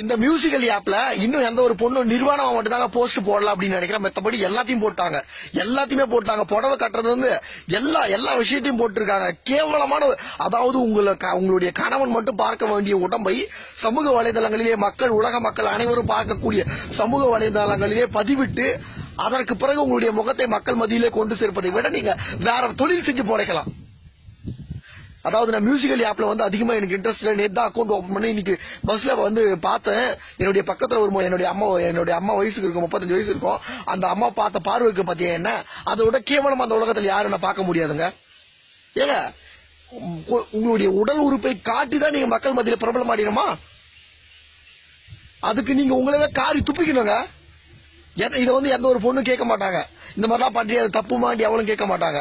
இந்த மியூசிக்கல் ஆப்ல இன்னும் எந்த ஒரு பொண்ணு நிர்வாணமா மட்டும் தாங்க போஸ்ட் போடலாம் அப்படின்னு நினைக்கிறேன் மத்தபடி எல்லாத்தையும் போட்டாங்க எல்லாத்தையுமே போட்டாங்க புடவை கட்டுறது வந்து எல்லா எல்லா விஷயத்தையும் போட்டிருக்காங்க கேவலமான அதாவது உங்களை க- உங்களுடைய கணவன் மட்டும் பார்க்க வேண்டிய உடம்பை சமூக வலைதளங்களிலே மக்கள் உலக மக்கள் அனைவரும் பார்க்கக்கூடிய சமூக வலைதளங்களிலே பதிவிட்டு அதற்கு பிறகு உங்களுடைய முகத்தை மக்கள் மத்தியிலே கொண்டு சேர்ப்பதை விட நீங்க வேற தொழில் செஞ்சு போடைக்கலாம் அதாவது நான் மியூசிக்கல் ஆப்ல வந்து அதிகமா எனக்கு இன்ட்ரெஸ்ட் நேத்து தான் அக்கௌண்ட் ஓபன் பண்ணி இன்னைக்கு பஸ்ல வந்து பார்த்தேன் என்னுடைய பக்கத்துல ஒரு மு- என்னுடைய அம்மா என்னுடைய அம்மா வயசுக்கு இருக்கும் முப்பத்தஞ்சு வயசு இருக்கும் அந்த அம்மா பார்த்த பார்வைக்கு பாத்தியா என்ன அதை விட கேவலம் அந்த உலகத்துல யாரும் நான் பார்க்க முடியாதுங்க ஏங்க உ- உங்களுடைய உடல் உறுப்பை காட்டி தான் நீங்க மக்கள் மத்தியில பிரபலம் ஆடினமா அதுக்கு நீங்க உங்களவே காரி துப்பிக்கணுங்க எத- இதை வந்து எந்த ஒரு பொண்ணு கேட்க மாட்டாங்க இந்த மாதிரிலாம் பண்ணி அது தப்பு மாண்டி அவளும் கேட்க மாட்டாங்க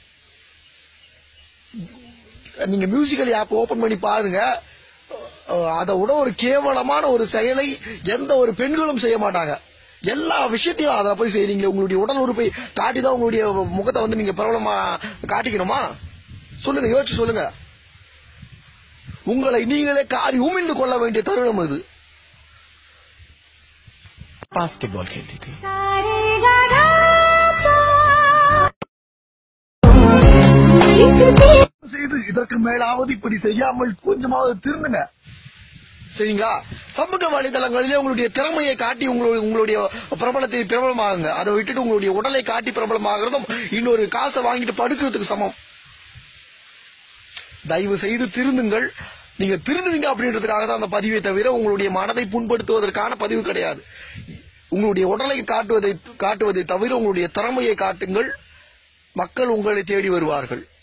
நீங்க மியூசிக்கல் ஆப் ஓபன் பண்ணி பாருங்க அஹ் அதை விட ஒரு கேவலமான ஒரு செயலை எந்த ஒரு பெண்களும் செய்ய மாட்டாங்க எல்லா விஷயத்தையும் அதை போய் செய்றீங்க உங்களுடைய உடல் உறுப்பை காட்டி தான் உங்களுடைய முகத்தை வந்து நீங்க பிரபலமா காட்டிக்கணுமா சொல்லுங்க யோசிச்சு சொல்லுங்க உங்களை நீங்களே காரி உமிழ்ந்து கொள்ள வேண்டிய தருணம் இது बास्केटबॉल खेलती थी सारे गाना लिखते செய்து இதற்கு மேலாவது இப்படி செய்யாமல் கொஞ்சமாவது திருந்துங்க சரிங்களா சமூக வலைதளங்களிலே உங்களுடைய திறமையை காட்டி உங்களுடைய உங்களுடைய பிரபலத்தை பிரபலமாகுங்க அதை விட்டுட்டு உங்களுடைய உடலை காட்டி பிரபலமாகிறதும் இன்னொரு காசை வாங்கிட்டு படுக்கிறதுக்கு சமம் தயவு செய்து திருந்துங்கள் நீங்க திருந்துங்க அப்படின்றதுக்காக தான் அந்த பதிவை தவிர உங்களுடைய மனதை புண்படுத்துவதற்கான பதிவு கிடையாது உங்களுடைய உடலை காட்டுவதை காட்டுவதை தவிர உங்களுடைய திறமையை காட்டுங்கள் மக்கள் உங்களை தேடி வருவார்கள்